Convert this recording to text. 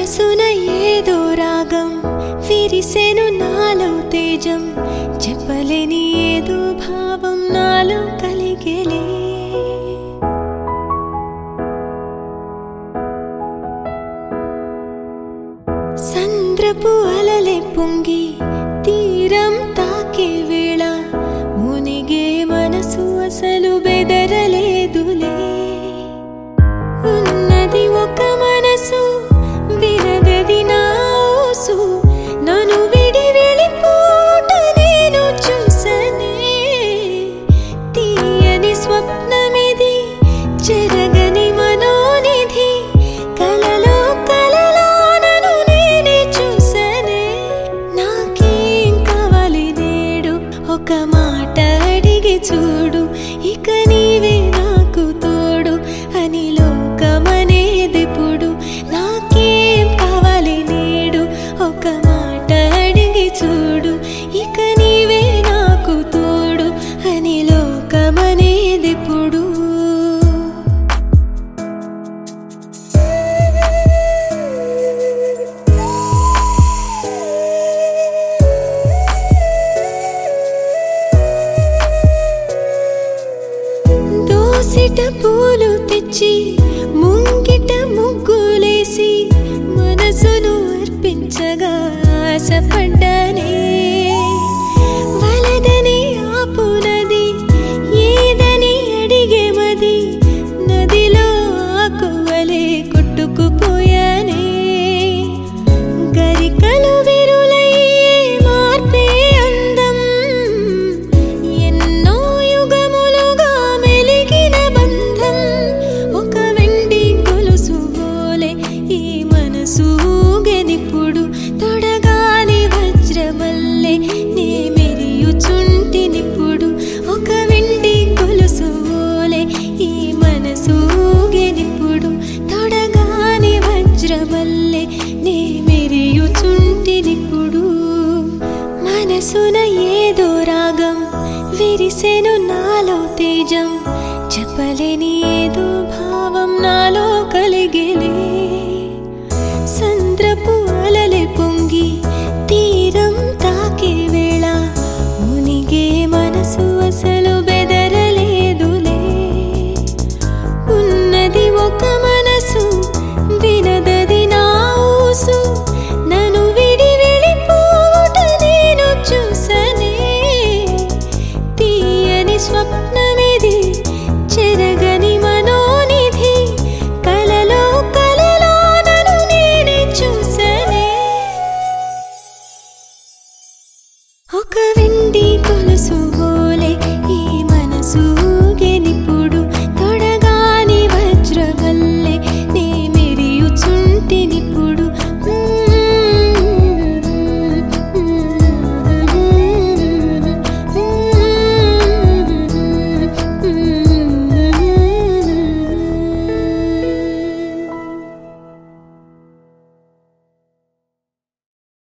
మనసున ఏదో రాగం విరిసెను నాలో తేజం చెప్పలేని ఏదో భావం నాలో కలిగేలే సంద్రపు అలలే పొంగి తీరం తాకే వేళ మునిగే మనసు అసలు బెదరలేదులే ఉన్నది ఒక మనసు వినదది నా ఊసు నన్ను విడి వెళ్ళిపోట నేను చూసనే తీయని స్వప్నమిది చెరగని మనోనిధి కలలో కలలో నన్ను నేనే చూసనే నాకేం కావాలి నేడు ఒక మాట అడిగి చూడు ఇక నీవే నాకు తోడు అని లోకమనేదిప్పుడు నాకేం కావాలి నేడు ఒక మాట అడిగి చూడు ఇక నీవే నాకు తోడు అని లోకమనేదిప్పుడు దోసిట పూలు తెచ్చి ముంగిట ముగ్గులేసి మనసును అర్పించగా ఆశపడ్డానే వలదని ఆపునది ఏదని అడిగే మది నదిలో ఆకువలే కొట్టుకుపోయానే గరికలు విరులయ్యే మార్పే అందం ఎన్నో యుగములుగా మెలిగిన బంధం ఒక వెండి గొలుసు గోలే ఈ మనసు ఊగెనిప్పుడు తొడగాని వజ్రమల్లే నే మెరియుచుంటినిప్పుడు ఒక వెండి గొలుసు గోలే ఈ మనసు ఊగెనిప్పుడు తొడగాని వజ్రమల్లే నే మెరియుచుంటినిప్పుడు మనసున ఏదో రాగం విరిసెను నాలో తేజం చెప్పలేని ఏదో భావం నాలో కలిగేలే సంద్రపు అలలే పొంగి తీరం తాకే వేళ మునిగే మనసు అసలు బెదరలేదులే ఉన్నది ఒక మనసు వినదది నా ఊసు నన్ను విడి వెళ్ళిపోట నేను చూసనే తీయని స్వప్నమిది చెరగని మనోనిధి కలలో కలలో నన్ను నేనే చూసనే ఒక